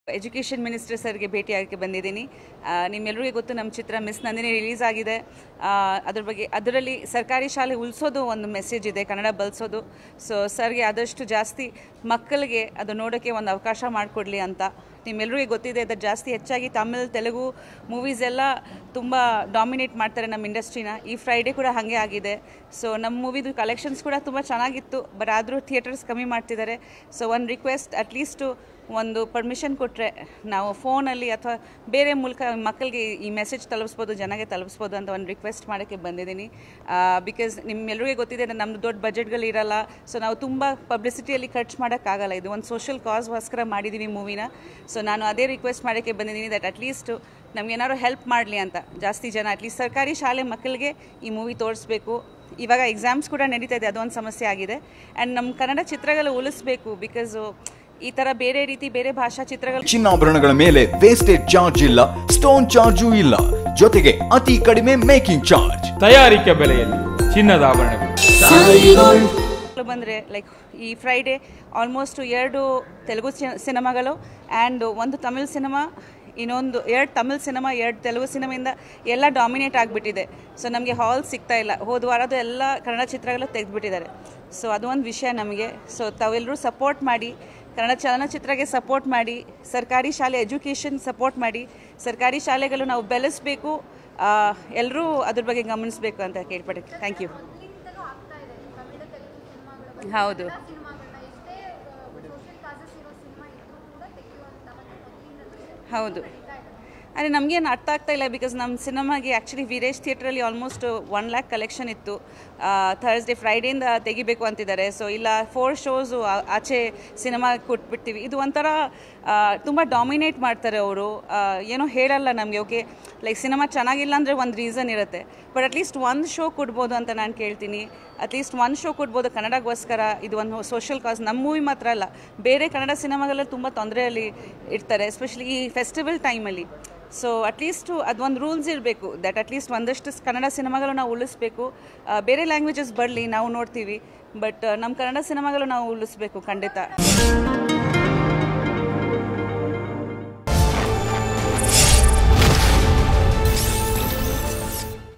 education minister ಸರ್ಗೆ ಭೇಟಿಯಾಗಕ್ಕೆ ಬಂದಿದ್ದೀನಿ ಆ, ನಿಮ್ಮೆಲ್ಲರಿಗೂ ಗೊತ್ತು ನಮ್ಮ ಚಿತ್ರ ಮಿಸ್ ನಂದಿನಿ ರಿಲೀಸ್ ಆಗಿದೆ ಆ, ಅದ್ರ ಬಗ್ಗೆ ಅದರಲ್ಲಿ ಸರ್ಕಾರಿ ಶಾಲೆ ಉಳಿಸೋದು ಒಂದು ಮೆಸೇಜ್ ಇದೆ ಕನ್ನಡ ಬಳಸೋದು ಸೊ ಸರ್ಗೆ ಆದಷ್ಟು ಜಾಸ್ತಿ ಮಕ್ಕಳಿಗೆ ಅದು ನೋಡೋಕ್ಕೆ ಒಂದು ಅವಕಾಶ ಮಾಡಿಕೊಡ್ಲಿ ಅಂತ ನಿಮ್ಮೆಲ್ಲರಿಗೂ ಗೊತ್ತಿದೆ ಅದು ಜಾಸ್ತಿ ಹೆಚ್ಚಾಗಿ ತಮಿಳ್ ತೆಲುಗು ಮೂವೀಸ್ ಎಲ್ಲ ತುಂಬ ಡಾಮಿನೇಟ್ ಮಾಡ್ತಾರೆ ನಮ್ಮ ಇಂಡಸ್ಟ್ರಿನ ಈ ಫ್ರೈಡೇ ಕೂಡ ಹಾಗೆ ಆಗಿದೆ ಸೊ ನಮ್ಮ ಮೂವಿದು ಕಲೆಕ್ಷನ್ಸ್ ಕೂಡ ತುಂಬ ಚೆನ್ನಾಗಿತ್ತು ಬಟ್ ಆದರೂ ಥಿಯೇಟರ್ಸ್ ಕಮ್ಮಿ ಮಾಡ್ತಿದ್ದಾರೆ ಸೊ ಒಂದು ರಿಕ್ವೆಸ್ಟ್ ಅಟ್ಲೀಸ್ಟು ಒಂದು ಪರ್ಮಿಷನ್ ಕೊಟ್ಟರೆ ನಾವು ಫೋನಲ್ಲಿ ಅಥವಾ ಬೇರೆ ಮೂಲಕ ಮಕ್ಕಳಿಗೆ ಈ ಮೆಸೇಜ್ ತಲುಪಿಸ್ಬೋದು ಜನಗೆ ತಲುಪಿಸ್ಬೋದು ಅಂತ ಒಂದು ರಿಕ್ವೆಸ್ಟ್ ಮಾಡೋಕ್ಕೆ ಬಂದಿದ್ದೀನಿ ಬಿಕಾಸ್ ನಿಮ್ಮೆಲ್ಲರಿಗೂ ಗೊತ್ತಿದೆ ನಮ್ಮದು ದೊಡ್ಡ ಬಜೆಟ್ಗಳು ಇರಲ್ಲ ಸೊ ನಾವು ತುಂಬ ಪಬ್ಲಿಸಿಟಿಯಲ್ಲಿ ಖರ್ಚು ಮಾಡೋಕ್ಕಾಗಲ್ಲ ಇದು ಒಂದು ಸೋಷಿಯಲ್ ಕಾಸ್ಗೋಸ್ಕರ ಮಾಡಿದ್ದೀವಿ ಮೂವಿನ ಸೊ ನಾನು ಅದೇ ರಿಕ್ವೆಸ್ಟ್ ಮಾಡೋಕ್ಕೆ ಬಂದಿದ್ದೀನಿ ದಟ್ ಅಟ್ಲೀಸ್ಟು ನಮಗೇನಾದ್ರು ಹೆಲ್ಪ್ ಮಾಡಲಿ ಅಂತ ಜಾಸ್ತಿ ಜನ ಅಟ್ಲೀಸ್ಟ್ ಸರ್ಕಾರಿ ಶಾಲೆ ಮಕ್ಕಳಿಗೆ ಈ ಮೂವಿ ತೋರಿಸ್ಬೇಕು ಇವಾಗ ಎಕ್ಸಾಮ್ಸ್ ಕೂಡ ನಡೀತಾ ಇದೆ ಅದೊಂದು ಸಮಸ್ಯೆ ಆಗಿದೆ ಆ್ಯಂಡ್ ನಮ್ಮ ಕನ್ನಡ ಚಿತ್ರಗಳು ಉಳಿಸ್ಬೇಕು ಬಿಕಾಸು ಈ ಥರ ಬೇರೆ ರೀತಿ ಬೇರೆ ಭಾಷಾ ಚಿತ್ರಗಳು ಚಿನ್ನಾಭರಣಗಳ ಮೇಲೆ ವೇಸ್ಟೇಜ್ ಚಾರ್ಜ್ ಇಲ್ಲ ಸ್ಟೋನ್ ಚಾರ್ಜು ಇಲ್ಲ ಜೊತೆಗೆ ಅತಿ ಕಡಿಮೆ ಮೇಕಿಂಗ್ ಚಾರ್ಜ್ ತಯಾರಿಕೆ ಬೆಲೆಯಲ್ಲಿ ಚಿನ್ನದ ಆಭರಣಗಳು ಬಂದರೆ ಲೈಕ್ ಈ ಫ್ರೈಡೇ ಆಲ್ಮೋಸ್ಟ್ ಎರಡು ತೆಲುಗು ಸಿ- ಸಿನಿಮಾಗಳು ಆ್ಯಂಡ್ ಒಂದು ತಮಿಳ್ ಸಿನಿಮಾ ಇನ್ನೊಂದು ಎರಡು ತಮಿಳ್ ಸಿನಿಮಾ ಎರಡು ತೆಲುಗು ಸಿನಿಮಾಯಿಂದ ಎಲ್ಲ ಡಾಮಿನೇಟ್ ಆಗಿಬಿಟ್ಟಿದೆ ಸೊ ನಮಗೆ ಹಾಲ್ ಸಿಗ್ತಾ ಇಲ್ಲ ಹೋದ ವಾರದ್ದು ಎಲ್ಲ ಕನ್ನಡ ಚಿತ್ರಗಳು ತೆಗೆದುಬಿಟ್ಟಿದ್ದಾರೆ ಸೊ ಅದು ಒಂದು ವಿಷಯ ನಮಗೆ ಸೊ ತಾವೆಲ್ಲರೂ ಸಪೋರ್ಟ್ ಮಾಡಿ ಕನ್ನಡ ಚಲನಚಿತ್ರಕ್ಕೆ ಸಪೋರ್ಟ್ ಮಾಡಿ ಸರ್ಕಾರಿ ಶಾಲೆ ಎಜುಕೇಷನ್ ಸಪೋರ್ಟ್ ಮಾಡಿ ಸರ್ಕಾರಿ ಶಾಲೆಗಳು ನಾವು ಬೆಳೆಸಬೇಕು ಎಲ್ಲರೂ ಅದ್ರ ಬಗ್ಗೆ ಗಮನಿಸಬೇಕು ಅಂತ ಕೇಳ್ಪಡೆ ಥ್ಯಾಂಕ್ ಯು ಮೊದಲಿನಿಂದಲೂ ಆಗ್ತಾ ಇದೆ ಕನ್ನಡ ತೆಲುಗು ಸಿನಿಮಾಗಳ ಬಗ್ಗೆ ಹೌದು ಎಲ್ಲ ಸಿನಿಮಾಗಳನ್ನ ಎಷ್ಟೇ ಸೋಷಿಯಲ್ ಕಾಸಸ್ ಇರೋ ಸಿನಿಮಾ ಇದ್ರೂ ಕೂಡ ತೆಗೆಯುವಂತ ಮತ್ತೆ ಮೊದಲಿನಿಂದಲೂ ಹೌದು ಅಂದರೆ ನಮಗೇನು ಅರ್ಥ ಆಗ್ತಾ ಇಲ್ಲ ಬಿಕಾಸ್ ನಮ್ಮ ಸಿನಿಮಾಗೆ ಆ್ಯಕ್ಚುಲಿ ವೀರೇಶ್ ಥಿಯೇಟ್ರಲ್ಲಿ ಆಲ್ಮೋಸ್ಟ್ ಒನ್ ಲ್ಯಾಕ್ ಕಲೆಕ್ಷನ್ ಇತ್ತು ಥರ್ಸ್ಡೇ ಫ್ರೈಡೇಯಿಂದ ತೆಗಿಬೇಕು ಅಂತಿದ್ದಾರೆ ಸೊ ಇಲ್ಲ ಫೋರ್ ಶೋಸು ಆಚೆ ಸಿನಿಮಾ ಕೊಟ್ಬಿಡ್ತೀವಿ ಇದು ಒಂಥರ ತುಂಬ ಡಾಮಿನೇಟ್ ಮಾಡ್ತಾರೆ ಅವರು ಏನೋ ಹೇಳಲ್ಲ ನಮಗೆ ಓಕೆ ಲೈಕ್ ಸಿನಿಮಾ ಚೆನ್ನಾಗಿಲ್ಲ ಅಂದರೆ ಒಂದು ರೀಸನ್ ಇರುತ್ತೆ ಬಟ್ ಅಟ್ಲೀಸ್ಟ್ ಒಂದು ಶೋ ಕೊಡ್ಬೋದು ಅಂತ ನಾನು ಕೇಳ್ತೀನಿ ಅಟ್ಲೀಸ್ಟ್ ಒಂದು ಶೋ ಕೊಡ್ಬೋದು ಕನ್ನಡಗೋಸ್ಕರ ಇದು ಒಂದು ಸೋಷಿಯಲ್ ಕಾಸ್ ನಮ್ಮ ಮೂವಿ ಮಾತ್ರ ಅಲ್ಲ ಬೇರೆ ಕನ್ನಡ ಸಿನಿಮಾಗಳಲ್ಲಿ ತುಂಬ ತೊಂದರೆಯಲ್ಲಿ ಇರ್ತಾರೆ ಎಸ್ಪೆಷಲಿ ಈ ಫೆಸ್ಟಿವಲ್ ಟೈಮಲ್ಲಿ ಸೊ ಅಟ್ಲೀಸ್ಟು ಅದೊಂದು ರೂಲ್ಸ್ ಇರಬೇಕು ದಟ್ ಅಟ್ಲೀಸ್ಟ್ ಒಂದಷ್ಟು ಸ್- ಕನ್ನಡ ಸಿನಿಮಾಗಳು ನಾವು ಉಳಿಸ್ಬೇಕು ಆ, ಬೇರೆ ಲ್ಯಾಂಗ್ವೇಜಸ್ ಬರಲಿ ನಾವು ನೋಡ್ತೀವಿ ಬಟ್ ನಮ್ಮ ಕನ್ನಡ ಸಿನಿಮಾಗಳು ನಾವು ಉಳಿಸ್ಬೇಕು ಖಂಡಿತ